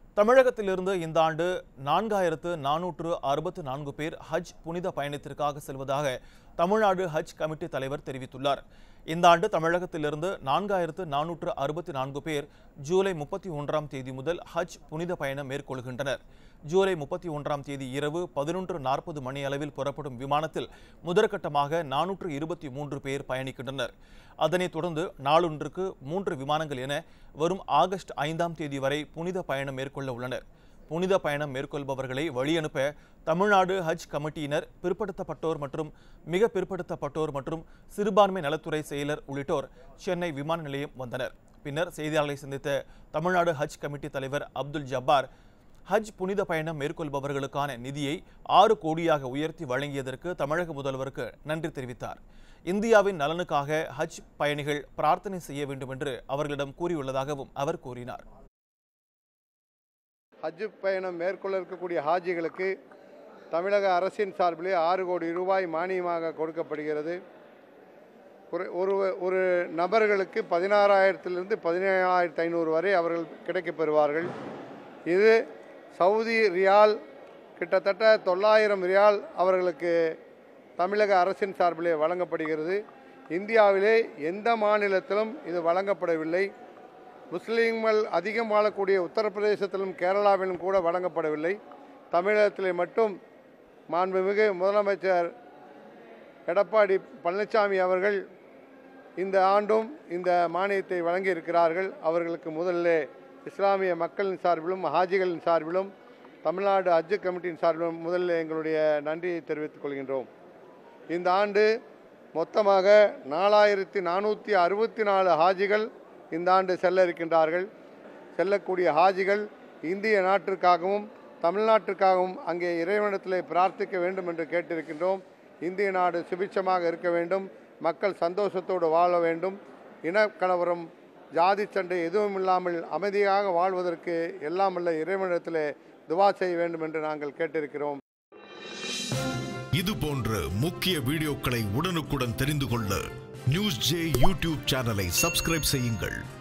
தமிழகத்திலிருந்து இந்த ஆண்டு நான்காயிரத்து நானூற்று அறுபத்து நான்கு பேர் ஹஜ் புனித பயணத்திற்காக செல்வதாக தமிழ்நாடு ஹஜ் கமிட்டி தலைவர் தெரிவித்துள்ளார் இந்த ஆண்டு தமிழகத்திலிருந்து நான்காயிரத்து நானூற்று அறுபத்தி நான்கு பேர் ஜூலை முப்பத்தி ஒன்றாம் தேதி முதல் ஹஜ் புனித பயணம் மேற்கொள்கின்றனர் ஜூலை முப்பத்தி ஒன்றாம் தேதி இரவு பதினொன்று நாற்பது மணி அளவில் புறப்படும் விமானத்தில் முதற்கட்டமாக நானூற்று இருபத்தி மூன்று பேர் பயணிக்கின்றனர் அதனைத் தொடர்ந்து நாளொன்றுக்கு மூன்று விமானங்கள் என வரும் ஆகஸ்ட் ஐந்தாம் தேதி வரை புனித பயணம் மேற்கொள்ள உள்ளனர் புனித பயணம் மேற்கொள்பவர்களை வழியனுப்ப தமிழ்நாடு ஹஜ் கமிட்டியினர் பிற்படுத்தப்பட்டோர் மற்றும் மிக பிற்படுத்தப்பட்டோர் மற்றும் சிறுபான்மை நலத்துறை செயலர் உள்ளிட்டோர் சென்னை விமான நிலையம் வந்தனர் பின்னர் செய்தியாளர்களை சந்தித்த தமிழ்நாடு ஹஜ் கமிட்டி தலைவர் அப்துல் ஜப்பார் ஹஜ் புனித பயணம் மேற்கொள்பவர்களுக்கான நிதியை ஆறு கோடியாக உயர்த்தி வழங்கியதற்கு தமிழக முதல்வருக்கு நன்றி தெரிவித்தார் இந்தியாவின் நலனுக்காக ஹஜ் பயணிகள் பிரார்த்தனை செய்ய வேண்டும் என்று அவர்களிடம் கூறியுள்ளதாகவும் அவர் கூறினார் ஹஜ் பயணம் மேற்கொள்ள இருக்கக்கூடிய ஹாஜிகளுக்கு தமிழக அரசின் சார்பிலே ஆறு கோடி ரூபாய் மானியமாக கொடுக்கப்படுகிறது ஒரு ஒரு ஒரு நபர்களுக்கு பதினாறாயிரத்திலிருந்து பதினேழாயிரத்து ஐநூறு வரை அவர்கள் கிடைக்கப் பெறுவார்கள் இது சவுதி ரியால் கிட்டத்தட்ட தொள்ளாயிரம் ரியால் அவர்களுக்கு தமிழக அரசின் சார்பிலே வழங்கப்படுகிறது இந்தியாவிலே எந்த மாநிலத்திலும் இது வழங்கப்படவில்லை முஸ்லீம்கள் அதிகம் வாழக்கூடிய உத்தரப்பிரதேசத்திலும் கேரளாவிலும் கூட வழங்கப்படவில்லை தமிழகத்திலே மட்டும் மாண்புமிகு முதலமைச்சர் எடப்பாடி பழனிசாமி அவர்கள் இந்த ஆண்டும் இந்த மானியத்தை வழங்கியிருக்கிறார்கள் அவர்களுக்கு முதல்ல இஸ்லாமிய மக்களின் சார்பிலும் ஹாஜிகளின் சார்பிலும் தமிழ்நாடு ஹஜ்ஜு கமிட்டியின் சார்பிலும் முதல்ல எங்களுடைய நன்றியை தெரிவித்துக் கொள்கின்றோம் இந்த ஆண்டு மொத்தமாக நாலாயிரத்தி நானூற்றி அறுபத்தி நாலு ஹாஜிகள் இந்த ஆண்டு செல்ல இருக்கின்றார்கள் செல்லக்கூடிய ஹாஜிகள் இந்திய நாட்டிற்காகவும் தமிழ்நாட்டிற்காகவும் அங்கே இறைவனத்திலே பிரார்த்திக்க வேண்டும் என்று கேட்டிருக்கின்றோம் இந்திய நாடு சுபிட்சமாக இருக்க வேண்டும் மக்கள் சந்தோஷத்தோடு வாழ வேண்டும் இனக்கலவரம் ஜாதி சண்டை எதுவும் இல்லாமல் அமைதியாக வாழ்வதற்கு எல்லாம் வல்ல இறைவனிடத்திலே துவா செய்ய வேண்டும் என்று நாங்கள் கேட்டிருக்கிறோம் இது போன்ற முக்கிய வீடியோக்களை உடனுக்குடன் தெரிந்து கொள்ள நியூஸ் ஜே யூடியூப் சேனலை சப்ஸ்கிரைப் செய்யுங்கள்